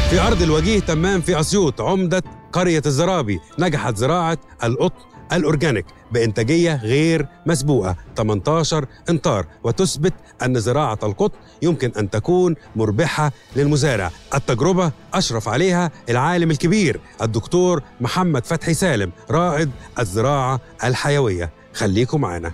في أرض الوجيه تمام في أسيوط عمدة قرية الزرابي نجحت زراعة القطن الأورجانيك بإنتاجية غير مسبوقة 18 إمتار وتثبت أن زراعة القطن يمكن أن تكون مربحة للمزارع التجربة أشرف عليها العالم الكبير الدكتور محمد فتحي سالم رائد الزراعة الحيوية خليكم معنا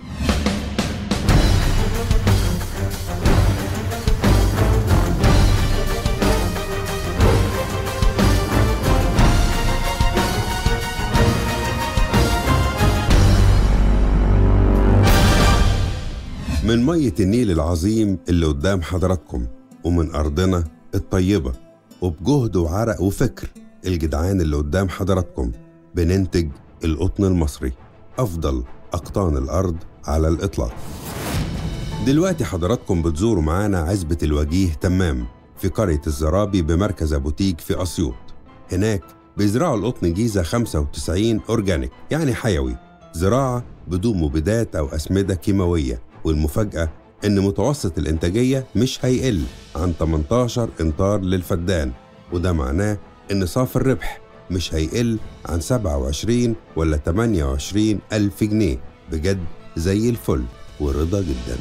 من مية النيل العظيم اللي قدام حضراتكم ومن أرضنا الطيبة وبجهد وعرق وفكر الجدعان اللي قدام حضراتكم بننتج القطن المصري أفضل أقطان الأرض على الإطلاق دلوقتي حضراتكم بتزوروا معانا عزبة الوجيه تمام في قرية الزرابي بمركز أبو تيج في أسيوط هناك بيزرعوا القطن جيزة 95 أورجانيك يعني حيوي زراعة بدون مبيدات أو أسمدة كيماوية والمفاجأة إن متوسط الإنتاجية مش هيقل عن 18 إمتار للفدان وده معناه إن صافي الربح مش هيقل عن 27 ولا 28 ألف جنيه بجد زي الفل ورضا جدا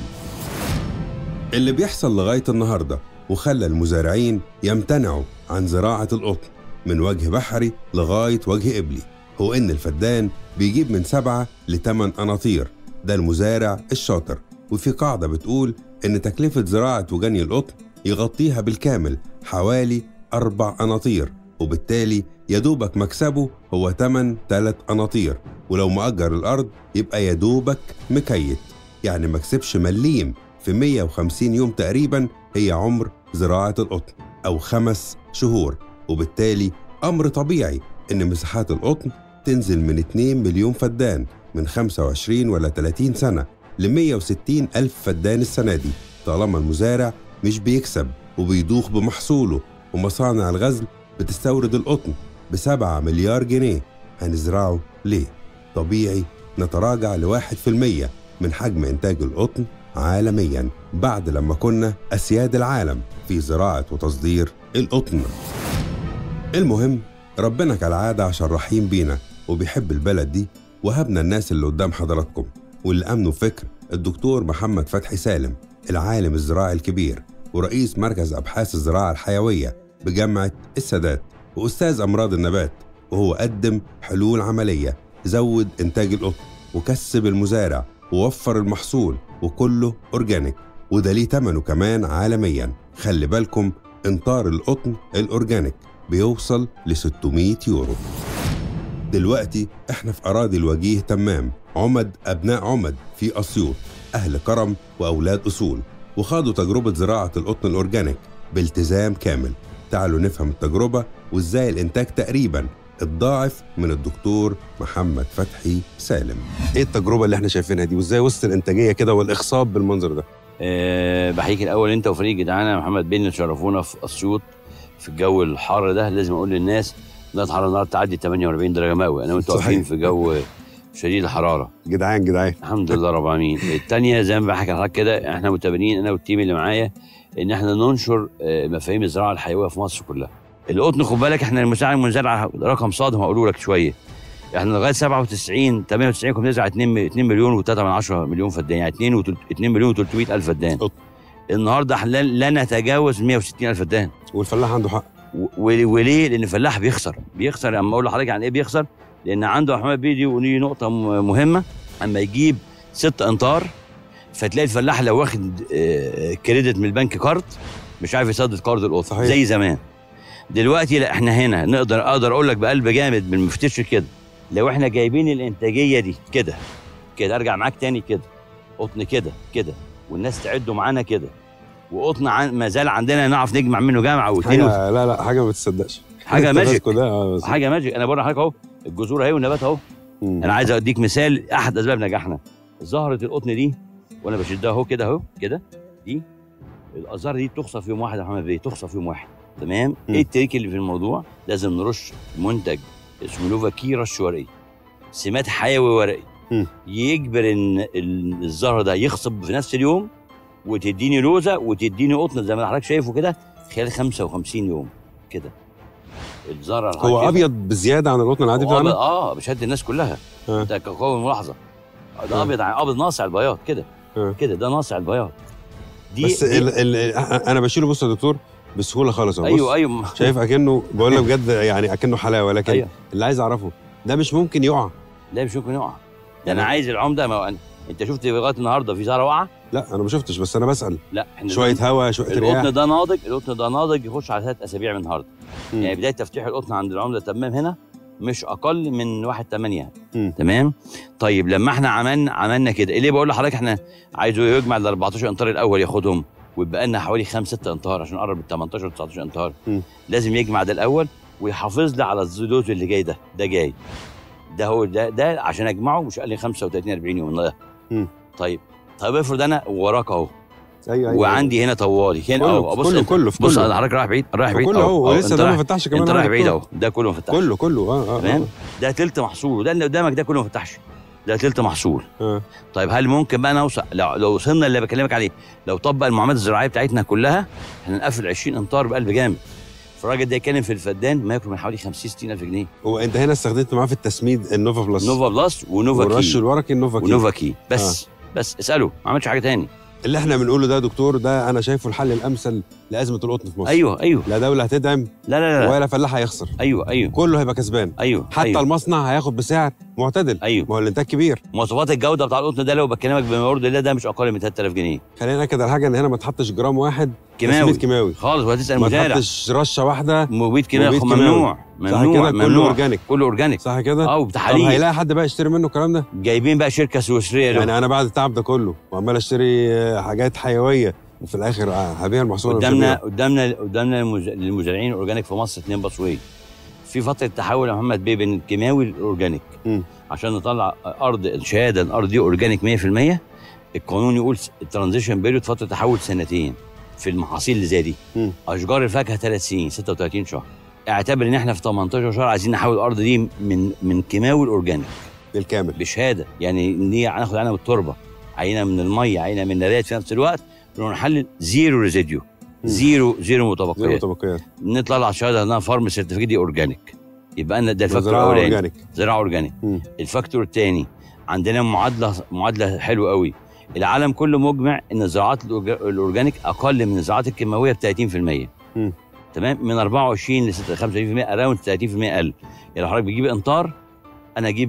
اللي بيحصل لغاية النهاردة وخلى المزارعين يمتنعوا عن زراعة القطن من وجه بحري لغاية وجه قبلي هو إن الفدان بيجيب من سبعة لتمن قناطير ده المزارع الشاطر وفي قاعدة بتقول إن تكلفة زراعة وجني القطن يغطيها بالكامل حوالي أربع قناطير وبالتالي يدوبك مكسبه هو تمن تلات قناطير ولو مأجر الأرض يبقى يدوبك مكيت يعني مكسبش مليم في 150 يوم تقريبا هي عمر زراعة القطن أو خمس شهور وبالتالي أمر طبيعي إن مساحات القطن تنزل من 2 مليون فدان من 25 ولا 30 سنة ل 160 ألف فدان السنة دي طالما المزارع مش بيكسب وبيضوخ بمحصوله ومصانع الغزل بتستورد القطن بسبعة مليار جنيه هنزرعه ليه؟ طبيعي نتراجع لواحد في المية من حجم إنتاج القطن عالميا بعد لما كنا أسياد العالم في زراعة وتصدير القطن المهم ربنا كالعادة عشان رحيم بينا وبيحب البلد دي وهبنا الناس اللي قدام حضراتكم واللي أمنوا فكر الدكتور محمد فتحي سالم العالم الزراعي الكبير ورئيس مركز أبحاث الزراعة الحيوية بجامعة السادات وأستاذ أمراض النبات وهو قدم حلول عملية زود إنتاج القطن وكسب المزارع ووفر المحصول وكله أورجانيك وده ليه تمنه كمان عالميا خلي بالكم انطار القطن الأورجانيك بيوصل ل 600 يورو دلوقتي احنا في أراضي الوجيه تمام عمد أبناء عمد في أسيوط أهل كرم وأولاد أصول وخاضوا تجربة زراعة القطن الأورجانيك بالتزام كامل تعالوا نفهم التجربة وإزاي الإنتاج تقريبا اتضاعف من الدكتور محمد فتحي سالم ايه التجربة اللي احنا شايفينها دي وازاي وسط الانتاجية كده والاخصاب بالمنظر ده أه بحييك الاول انت وفريق جدعانه محمد بن اللي شرفونا في اسيوط في الجو الحار ده لازم اقول للناس درجه الحراره النهارده تعدي 48 درجه مئوي انا وانت صحيح. واقفين في جو شديد الحراره جدعان جدعان الحمد لله رب العالمين الثانيه زي ما بحكي لحضرتك كده احنا متابعين انا والتيم اللي معايا ان احنا ننشر آه، مفاهيم الزراعه الحيويه في مصر كلها القطن خد بالك احنا المساعد المزارع رقم صادم هقوله لك شويه احنا لغايه 97 98 كنا بنزرع 2 2 مليون و3 من 10 مليون فدان يعني 2 و 2 مليون و300 الف فدان قطن. النهارده احنا لا نتجاوز 160 الف فدان والفلاح عنده حق و- وليه؟ لان الفلاح بيخسر بيخسر اما اقول لحضرتك عن ايه بيخسر؟ لان عنده يا محمد بيدي ودي نقطه م- مهمه اما يجيب ست امتار فتلاقي الفلاح لو واخد آه، كريدت من البنك كارد مش عارف يسدد قرض القطن صحيح. زي زمان دلوقتي لا احنا هنا نقدر اقدر اقول لك بقلب جامد من مفتش كده لو احنا جايبين الانتاجيه دي كده كده ارجع معاك تاني كده قطن كده كده والناس تعدوا معانا كده وقطن عن ما زال عندنا نعرف نجمع منه جامعه واثنين حاجة لا لا حاجة ما بتصدقش حاجة ماجيك. التماسك ده آه، بس- حاجه ماجيك انا بقول لحضرتك اهو الجذور اهي والنبات اهو مم. انا عايز اديك مثال احد اسباب نجاحنا زهره القطن دي وانا بشدها اهو كده اهو كده دي الازهار دي تخصف في يوم واحد يا محمد بيه تخصف في يوم واحد تمام مم. ايه التريك اللي في الموضوع لازم نرش منتج اسمه نوفا كي رش ورقي سمات حيوي ورقي مم. يجبر ان ال- الزهر ده يخصب في نفس اليوم وتديني لوزه وتديني قطن زي ما حضرتك شايفه كده خلال 55 يوم كده الزرع هو الحقيقي. ابيض بزياده عن القطن العادي هو أبيض- بتاعنا اه بشهاده الناس كلها آه. ده كقوة ملاحظه ده آه. ابيض عن ابيض ناصع البياض كده آه. كده ده ناصع البياض دي بس دي ال ال انا بشيله بص يا دكتور بسهوله خالص أهو. بص، ايوه ايوه شايف اكنه بقول لك بجد يعني اكنه حلاوه لكن ايوه اللي عايز اعرفه ده مش ممكن يقع ده مش ممكن يقع ده انا يعني- عايز العمده ما هو أنا- انت شفت لغايه النهارده في زرع وقع لا انا ما شفتش بس انا بسال لا احنا شويه هوا شويه رياح القطن ده ناضج القطن ده ناضج يخش على ثلاث اسابيع من النهارده مم. يعني بدايه تفتيح القطن عند العمده تمام هنا مش اقل من 1 8 مم. تمام طيب لما احنا عملنا عملنا كده ليه بقول لحضرتك احنا عايزه يجمع ال 14 امتار الاول ياخدهم ويبقى لنا حوالي 5 6 امتار عشان نقرب ال 18 19 امتار مم. لازم يجمع ده الاول ويحافظ لي على الزيدوز اللي جاي ده ده جاي ده هو ده ده عشان اجمعه مش اقل 35 40 يوم ده مم. طيب طيب افرض انا وراك اهو ايوه ايوه وعندي هنا طوالي هنا كله اهو بص كله انت- كله في بص كله انا حضرتك رايح بعيد رايح بعيد كله أهو، اهو أهو، لسه انت ده ما رايح- فتحش كمان انت أهو رايح يا بعيد دكتور. اهو ده كله ما فتحش كله كله اه اه تمام آه. ده تلت محصول وده اللي قدامك ده كله ما فتحش ده تلت محصول آه. طيب هل ممكن بقى نوصل لو, لو وصلنا اللي بكلمك عليه لو طبق المعاملات الزراعيه بتاعتنا كلها احنا نقفل 20 امتار بقلب جامد فالراجل ده يتكلم في الفدان ما ياكل من حوالي 50 60 الف جنيه هو انت هنا استخدمت معاه في التسميد النوفا بلس نوفا بلس ونوفا والرش كي الورقي النوفا كي ونوفا كي بس بس اساله ما عملش حاجه تاني اللي احنا بنقوله ده يا دكتور ده انا شايفه الحل الامثل لازمه القطن في مصر ايوه ايوه لا دوله هتدعم لا لا لا, لا. ولا فلاح هيخسر ايوه ايوه كله هيبقى كسبان ايوه حتى أيوه. المصنع هياخد بسعر معتدل ايوه ما هو الانتاج كبير مواصفات الجوده بتاع القطن ده لو بكلمك بما يرضي الله ده مش اقل من 3000 جنيه خلينا ناكد على حاجه ان هنا ما تحطش جرام واحد كيماوي تسميد كيماوي خالص وهتسال ما مزارع تحطش رشه واحده مبيد كيماوي مبيد كيماوي. ممنوع صح ممنوع كده كله ممنوع اورجانيك كله اورجانيك صح كده اه طب وبتحاليل هيلاقي حد بقى يشتري منه الكلام ده جايبين بقى شركه سويسريه له يعني انا بعد التعب ده كله وعمال اشتري آه، حاجات حيويه وفي الاخر آه، هبيع المحصول ولا مش قدامنا هبيع؟ قدامنا قدامنا المز- للمزارعين الاورجانيك في مصر اثنين بصويه في فتره تحول يا محمد بيه بين الكيماوي والاورجانيك مم. عشان نطلع ارض الشهاده الارض دي اورجانيك 100% القانون يقول الترانزيشن بيريود فتره تحول سنتين في المحاصيل اللي زي دي مم. اشجار الفاكهه ثلاث سنين 36 شهر اعتبر ان احنا في 18 شهر عايزين نحول الارض دي من من كيماوي لاورجانيك بالكامل بشهاده يعني إن دي هناخد عينه من التربه عينه من الميه عينه من النبات في نفس الوقت ونحلل زيرو ريزيديو مم. زيرو زيرو زي متبقيات طبقيات نطلع على الشهاده انها فارم سيرتيفيكت دي اورجانيك يبقى انا ده الفاكتور زراعه الاولاني اورجانيك زراعه اورجانيك مم. الفاكتور الثاني عندنا معادله معادله حلوه قوي العالم كله مجمع ان الزراعات الأورج- الاورجانيك اقل من الزراعات الكيماويه ب 30% مم. تمام من 24 ل 35% اراوند 30% قل يعني لو حضرتك بتجيب امتار انا اجيب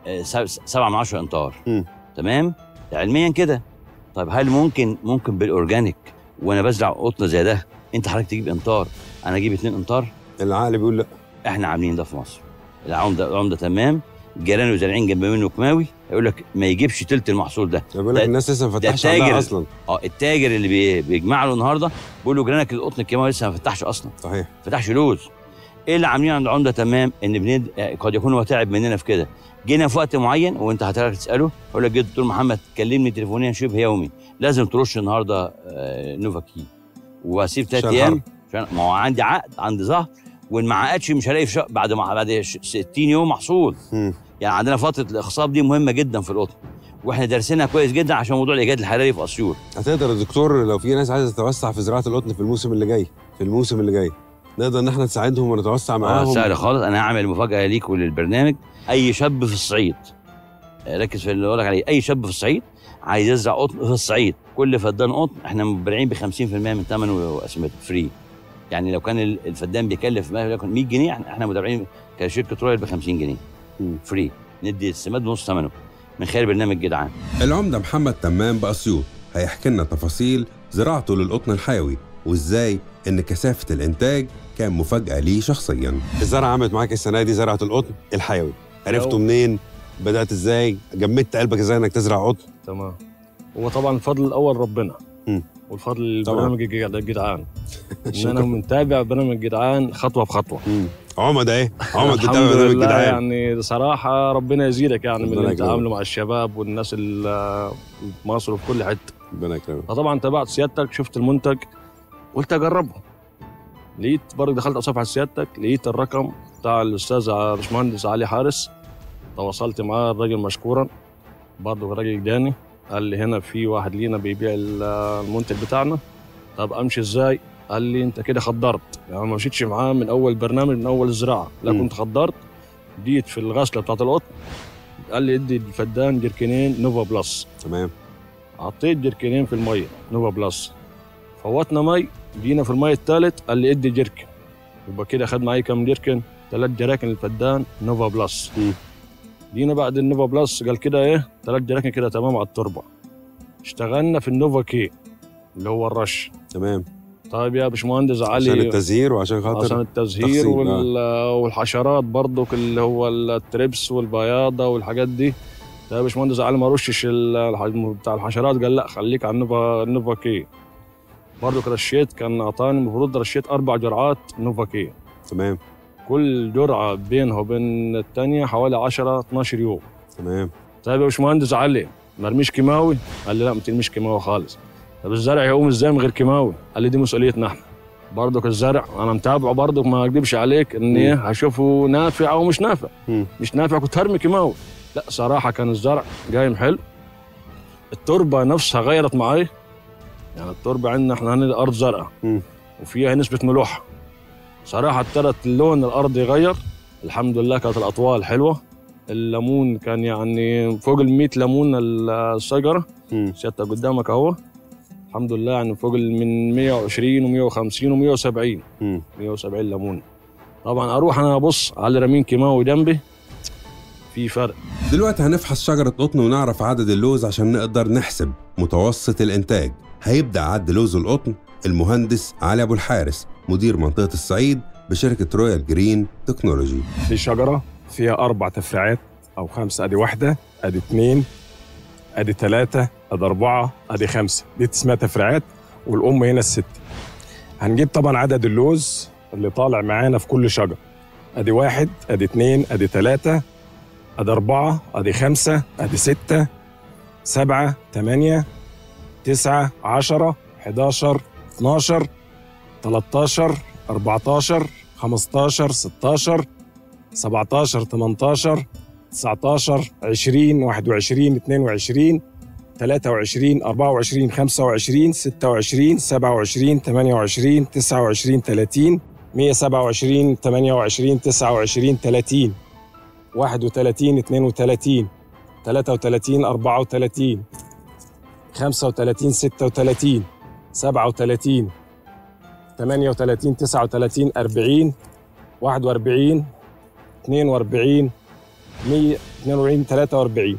7 من 10 امتار مم. تمام علميا كده طيب هل ممكن ممكن بالاورجانيك وانا بزرع قطن زي ده انت حضرتك تجيب امتار انا اجيب 2 امتار العقل بيقول لا احنا عاملين ده في مصر العمده العمده تمام جيرانه وزارعين جنب منه كماوي يقول لك ما يجيبش تلت المحصول ده بيقول لك ده- الناس لسه ما فتحش تاجر. عندها اصلا اه التاجر اللي بي- بيجمع له النهارده بيقول له جيرانك القطن الكيماوي لسه ما فتحش اصلا صحيح ما فتحش لوز ايه اللي عاملين عند عمده تمام ان بند... قد يكون هو تعب مننا في كده جينا في وقت معين وانت هتعرف تساله يقول لك جد دكتور محمد كلمني تليفونيا شبه يومي لازم ترش النهارده آه، نوفاكي واسيب ثلاث عشان ايام عشان ما هو عندي عقد عندي ظهر وان ما عقدش مش هلاقي في شق... بعد ما بعد ش- 60 يوم محصول مم. يعني عندنا فتره الاخصاب دي مهمه جدا في القطن واحنا دارسينها كويس جدا عشان موضوع الايجاد الحراري في اسيوط هتقدر يا دكتور لو في ناس عايزه تتوسع في زراعه القطن في الموسم اللي جاي في الموسم اللي جاي نقدر ان احنا نساعدهم ونتوسع اه معاهم سهل خالص انا هعمل مفاجاه ليك وللبرنامج اي شاب في الصعيد آه، ركز في اللي بقول لك عليه اي شاب في الصعيد عايز يزرع قطن في الصعيد كل فدان قطن احنا مبرعين ب 50% من ثمنه واسمته فري يعني لو كان ال- الفدان بيكلف ما يكون 100 جنيه احنا احنا متابعين كشركه رويال ب 50 جنيه مم. فري ندي السماد بنص ثمنه من خلال برنامج جدعان العمدة محمد تمام بأسيوط هيحكي لنا تفاصيل زراعته للقطن الحيوي وازاي ان كثافة الانتاج كان مفاجأة ليه شخصيا الزرعة عملت معاك السنة دي زرعة القطن الحيوي عرفته لو- منين بدأت ازاي جمدت قلبك ازاي انك تزرع قطن تمام هو طبعا الفضل الاول ربنا مم. والفضل طبعاً. البرنامج الجدع- الجدعان ان انا متابع برنامج جدعان خطوه بخطوه مم. عمد ايه عمد الحمد بتابع برنامج لله جدعان يعني صراحه ربنا يزيدك يعني من ربنا اللي يكرمك. تعاملوا مع الشباب والناس اللي في مصر وفي كل حته ربنا يكرمك فطبعا تابعت سيادتك شفت المنتج قلت اجربه لقيت برضه دخلت على صفحه سيادتك لقيت الرقم بتاع الاستاذ باشمهندس علي حارس تواصلت معاه الراجل مشكورا برضه راجل داني قال لي هنا في واحد لينا بيبيع ال- المنتج بتاعنا طب امشي ازاي قال لي انت كده خدرت يعني ما مشيتش معاه من اول برنامج من اول الزراعه لا مم. كنت خدرت جيت في الغسله بتاعت القطن قال لي ادي الفدان جركنين نوفا بلس تمام حطيت جركنين في الميه نوفا بلس فوتنا مي جينا في المي الثالث قال لي ادي جركن يبقى كده خد معي كام جركن ثلاث جراكن الفدان نوفا بلس مم. جينا بعد النوفا بلس قال كده ايه ثلاث جراكن كده تمام على التربه اشتغلنا في النوفا كي اللي هو الرش تمام طيب يا باشمهندس علي عشان التزهير وعشان عشان خاطر التزهير تخصيب، وال... والحشرات برضك اللي هو التريبس والبياضه والحاجات دي ده يا باشمهندس علي ما رشش ال- الح- بتاع الحشرات قال لا خليك على النوفا النوفا كي برضك رشيت كان اعطاني المفروض رشيت اربع جرعات نوفا كي تمام كل جرعه بينها وبين الثانيه حوالي 10 12 يوم تمام طيب يا باشمهندس علي مرميش كيماوي قال لي لا ما ترميش كيماوي خالص طب الزرع يقوم ازاي من غير كيماوي قال لي دي مسؤوليتنا احنا برضك الزرع انا متابعه برضك ما اكذبش عليك اني مم. إيه هشوفه نافع او مش نافع مم. مش نافع كنت هرمي كيماوي لا صراحه كان الزرع قايم حلو التربه نفسها غيرت معي يعني التربه عندنا احنا هنا الارض زرقاء مم. وفيها نسبه ملوحه صراحه ابتدت اللون الارض يغير الحمد لله كانت الاطوال حلوه الليمون كان يعني فوق ال 100 ليمون الشجره مم. سيادتك قدامك اهو الحمد لله يعني فوق ال- من 120 و150 و170 مم. 170 ليمون طبعا اروح انا ابص على رمين كيماوي جنبي في فرق دلوقتي هنفحص شجرة قطن ونعرف عدد اللوز عشان نقدر نحسب متوسط الإنتاج هيبدأ عد لوز القطن المهندس علي أبو الحارس مدير منطقة الصعيد بشركة رويال جرين تكنولوجي دي شجرة فيها أربع تفريعات أو خمسة أدي واحدة أدي اتنين أدي تلاتة أدي أربعة أدي خمسة دي اسمها تفريعات والأم هنا الست هنجيب طبعا عدد اللوز اللي طالع معانا في كل شجرة أدي واحد أدي اتنين أدي تلاتة أدي أربعة أدي خمسة أدي ستة سبعة تمانية تسعة عشرة حداشر اتناشر تلاتاشر أربعتاشر خمستاشر ستاشر 17 18 19 20 21 22 23 24 25 26 27 28 29 30 127 28 29 30 31 32 33 34 35 36 37 38 39 40 41 42 142 43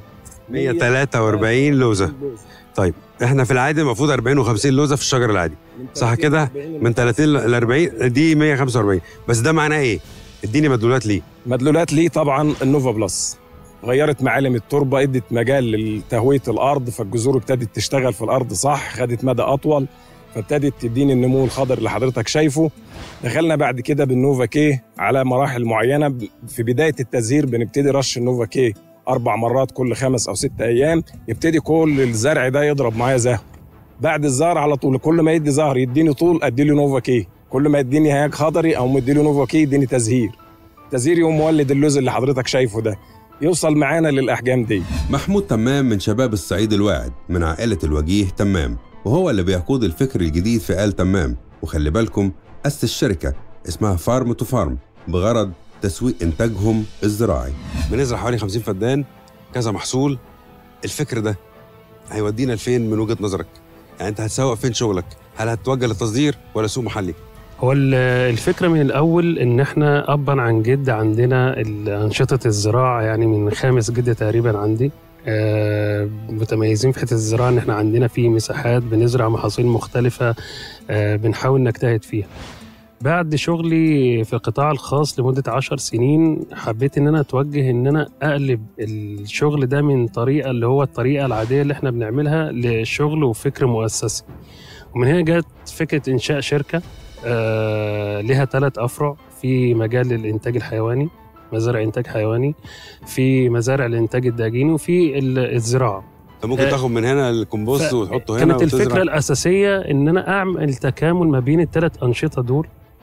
143 لوزة طيب احنا في العادي المفروض 40 و50 لوزة في الشجر العادي صح كده؟ من 30 ل 40 دي 145 بس ده معناه ايه؟ اديني مدلولات ليه؟ مدلولات ليه طبعا النوفا بلس غيرت معالم التربه ادت مجال لتهويه الارض فالجذور ابتدت تشتغل في الارض صح خدت مدى اطول فابتدت تديني النمو الخضر اللي حضرتك شايفه دخلنا بعد كده بالنوفا كي على مراحل معينه ب- في بدايه التزهير بنبتدي رش النوفا كي اربع مرات كل خمس او ست ايام يبتدي كل الزرع ده يضرب معايا زهر بعد الزهر على طول كل ما يدي زهر يديني طول ادي له نوفا كي كل ما يديني هياج خضري او مدي له نوفا كي يديني تزهير تزهير يوم مولد اللوز اللي حضرتك شايفه ده يوصل معانا للاحجام دي محمود تمام من شباب الصعيد الواعد من عائلة الوجيه تمام وهو اللي بيقود الفكر الجديد في آل تمام وخلي بالكم أسس الشركة اسمها فارم تو فارم بغرض تسويق إنتاجهم الزراعي بنزرع حوالي 50 فدان كذا محصول الفكر ده هيودينا لفين من وجهة نظرك؟ يعني انت هتسوق فين شغلك؟ هل هتتوجه للتصدير ولا سوق محلي؟ هو ال- الفكرة من الأول إن إحنا أبا عن جد عندنا ال- أنشطة الزراعة يعني من خامس جد تقريبا عندي آه، متميزين في حتة الزراعة إن إحنا عندنا في مساحات بنزرع محاصيل مختلفة آه، بنحاول نجتهد فيها بعد شغلي في القطاع الخاص لمدة عشر سنين حبيت إن أنا أتوجه إن أنا أقلب الشغل ده من طريقة اللي هو الطريقة العادية اللي إحنا بنعملها لشغل وفكر مؤسسي ومن هنا جت فكرة إنشاء شركة آه، لها ثلاث أفرع في مجال الإنتاج الحيواني مزارع إنتاج حيواني في مزارع الإنتاج الداجيني وفي ال- الزراعة انت ممكن آه، تاخد من هنا الكمبوست ف- وتحطه هنا كانت وتزرع. الفكرة الأساسية إن أنا أعمل تكامل ما بين الثلاث أنشطة دول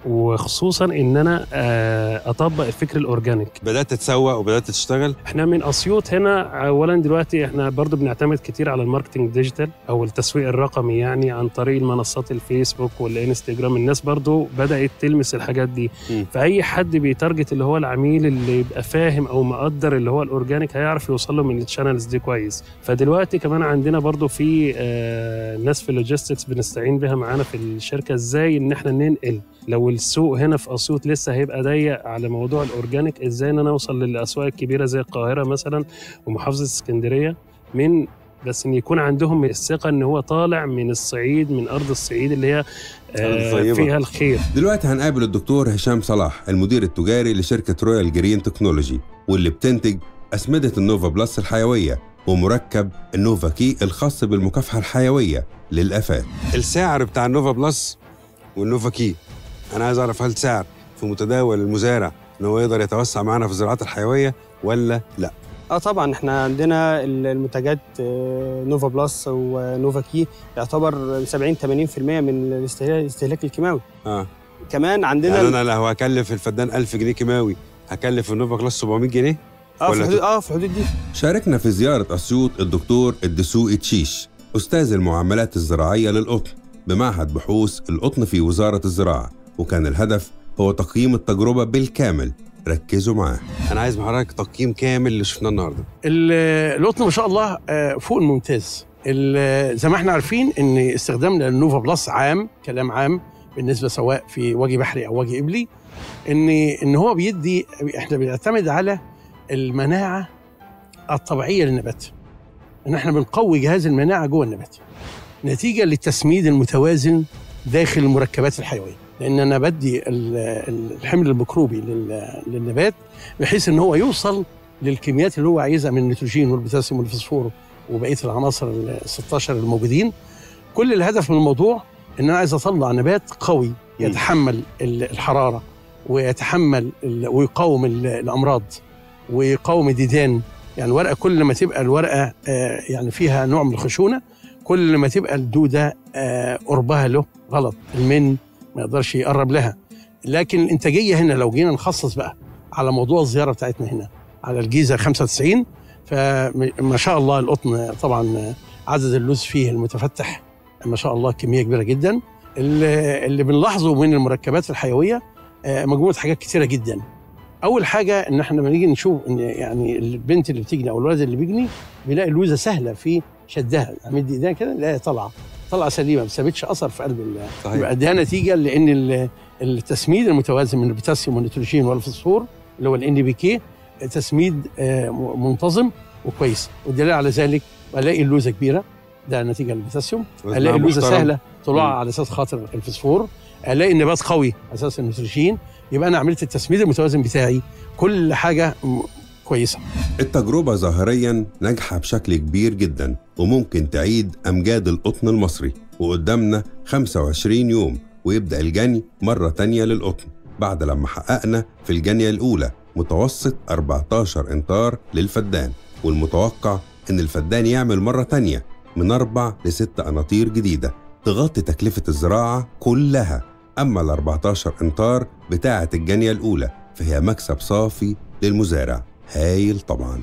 وخصوصا ان انا آه، اطبق الفكر الاورجانيك بدات تتسوق وبدات تشتغل احنا من اسيوط هنا اولا دلوقتي احنا برضو بنعتمد كتير على الماركتنج ديجيتال او التسويق الرقمي يعني عن طريق المنصات الفيسبوك والانستجرام الناس برضو بدات تلمس الحاجات دي م. فاي حد بيتارجت اللي هو العميل اللي يبقى فاهم او مقدر اللي هو الاورجانيك هيعرف يوصل له من الشانلز دي كويس فدلوقتي كمان عندنا برضو في آه، ناس في اللوجيستكس بنستعين بها معانا في الشركه ازاي ان احنا ننقل لو السوق هنا في اسيوط لسه هيبقى ضيق على موضوع الاورجانيك ازاي ان انا اوصل للاسواق الكبيره زي القاهره مثلا ومحافظه اسكندريه من بس ان يكون عندهم الثقه ان هو طالع من الصعيد من ارض الصعيد اللي هي آه، طيبة. فيها الخير دلوقتي هنقابل الدكتور هشام صلاح المدير التجاري لشركة رويال جرين تكنولوجي واللي بتنتج أسمدة النوفا بلس الحيوية ومركب النوفا كي الخاص بالمكافحة الحيوية للآفات السعر بتاع النوفا بلس والنوفا كي انا عايز اعرف هل سعر في متداول المزارع ان هو يقدر يتوسع معانا في الزراعات الحيويه ولا لا اه طبعا احنا عندنا ال- المنتجات آه، نوفا بلس ونوفا كي يعتبر 70 80% من الاستهلاك الاستهلاك الكيماوي اه كمان عندنا يعني انا لو هكلف الفدان 1000 جنيه كيماوي هكلف النوفا كلاس 700 جنيه اه في ولا حدود اه في الحدود دي شاركنا في زيارة أسيوط الدكتور الدسوقي تشيش أستاذ المعاملات الزراعية للقطن بمعهد بحوث القطن في وزارة الزراعة وكان الهدف هو تقييم التجربة بالكامل ركزوا معاه انا عايز من حضرتك تقييم كامل اللي شفناه النهارده ال- القطن ما شاء الله آه، فوق الممتاز ال- زي ما احنا عارفين ان استخدامنا للنوفا بلس عام كلام عام بالنسبه سواء في وجه بحري او وجه قبلي ان ان هو بيدي احنا بنعتمد على المناعه الطبيعيه للنبات ان احنا بنقوي جهاز المناعه جوه النبات نتيجه للتسميد المتوازن داخل المركبات الحيويه لان انا بدي ال- ال- الحمل الميكروبي لل- للنبات بحيث ان هو يوصل للكميات اللي هو عايزها من النيتروجين والبوتاسيوم والفوسفور وبقيه العناصر ال 16 الموجودين كل الهدف من الموضوع ان انا عايز اطلع نبات قوي يتحمل ال- الحراره ويتحمل ال- ويقاوم ال- الامراض ويقاوم الديدان يعني الورقه كل ما تبقى الورقه آه، يعني فيها نوع من الخشونه كل ما تبقى الدوده آه، قربها له غلط المن ما يقدرش يقرب لها لكن الانتاجيه هنا لو جينا نخصص بقى على موضوع الزياره بتاعتنا هنا على الجيزه 95 فما شاء الله القطن طبعا عدد اللوز فيه المتفتح ما شاء الله كميه كبيره جدا اللي اللي بنلاحظه من المركبات الحيويه آه، مجموعه حاجات كتيره جدا اول حاجه ان احنا لما نيجي نشوف ان يعني البنت اللي بتجني او الولد اللي بيجني بيلاقي اللوزه سهله في شدها امد ايديها كده نلاقيها طالعه طالعه سليمه ما سابتش اثر في قلب ال- صحيح يبقى ده نتيجه لان ال- التسميد المتوازن من البوتاسيوم والنيتروجين والفوسفور اللي هو الان بي كي تسميد آه، م- منتظم وكويس والدليل على ذلك الاقي اللوزه كبيره ده نتيجه للبوتاسيوم وزنها الاقي اللوزه محترم. سهله طلوعها مم. على اساس خاطر الفوسفور الاقي النبات قوي على اساس النيتروجين يبقى انا عملت التسميد المتوازن بتاعي كل حاجه م- كويسه التجربة ظاهريا ناجحة بشكل كبير جدا وممكن تعيد أمجاد القطن المصري وقدامنا 25 يوم ويبدأ الجني مرة تانية للقطن بعد لما حققنا في الجنية الأولى متوسط 14 إنطار للفدان والمتوقع إن الفدان يعمل مرة تانية من أربع لست أناطير جديدة تغطي تكلفة الزراعة كلها أما ال 14 إنطار بتاعة الجنية الأولى فهي مكسب صافي للمزارع هايل طبعا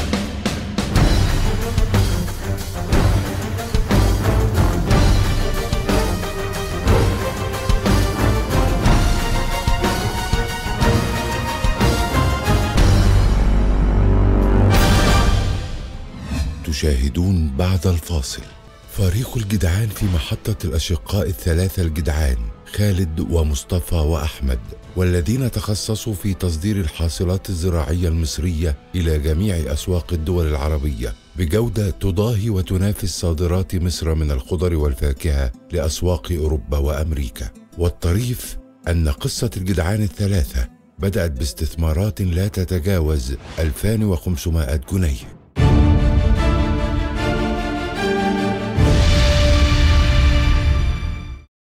تشاهدون بعد الفاصل فريق الجدعان في محطة الأشقاء الثلاثة الجدعان خالد ومصطفى وأحمد والذين تخصصوا في تصدير الحاصلات الزراعية المصرية إلى جميع أسواق الدول العربية بجودة تضاهي وتنافس صادرات مصر من الخضر والفاكهة لأسواق أوروبا وأمريكا والطريف أن قصة الجدعان الثلاثة بدأت باستثمارات لا تتجاوز 2500 جنيه